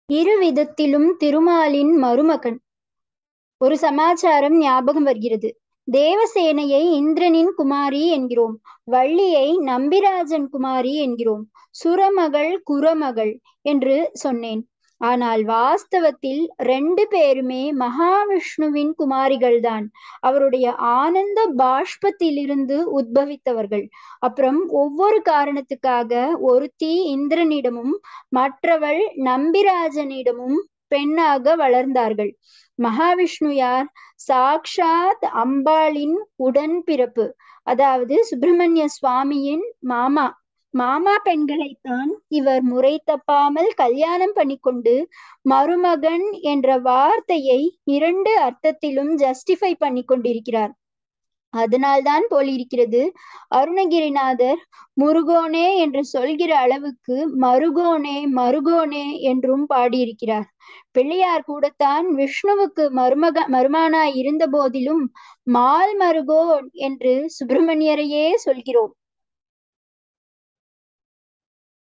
இரு விதத்திலும் திருமாலின் மருமகன் ஒரு சமாச்சாரம் ஞாபகம் வருகிறது தேவசேனையை இந்திரனின் குமாரி என்கிறோம் வள்ளியை நம்பிராஜன் குமாரி என்கிறோம் சுரமகள் குரமகள் என்று சொன்னேன் ஆனால் வாஸ்தவத்தில் ரெண்டு பேருமே மகாவிஷ்ணுவின் குமாரிகள்தான் அவருடைய ஆனந்த பாஷ்பத்திலிருந்து உத்பவித்தவர்கள் அப்புறம் ஒவ்வொரு காரணத்துக்காக ஒருத்தி இந்திரனிடமும் மற்றவள் நம்பிராஜனிடமும் பெண்ணாக வளர்ந்தார்கள் மகாவிஷ்ணு யார் சாக்ஷாத் அம்பாளின் உடன்பிறப்பு அதாவது சுப்பிரமணிய சுவாமியின் மாமா மாமா பெண்களைத்தான் இவர் முறை தப்பாமல் கல்யாணம் பண்ணிக்கொண்டு மருமகன் என்ற வார்த்தையை இரண்டு அர்த்தத்திலும் ஜஸ்டிஃபை பண்ணி கொண்டிருக்கிறார் அதனால்தான் போலிருக்கிறது அருணகிரிநாதர் முருகோனே என்று சொல்கிற அளவுக்கு மருகோனே மருகோனே என்றும் பாடியிருக்கிறார் பிள்ளையார் கூடத்தான் விஷ்ணுவுக்கு மருமக மருமானாய் இருந்த போதிலும் மால் மருகோன் என்று சுப்பிரமணியரையே சொல்கிறோம்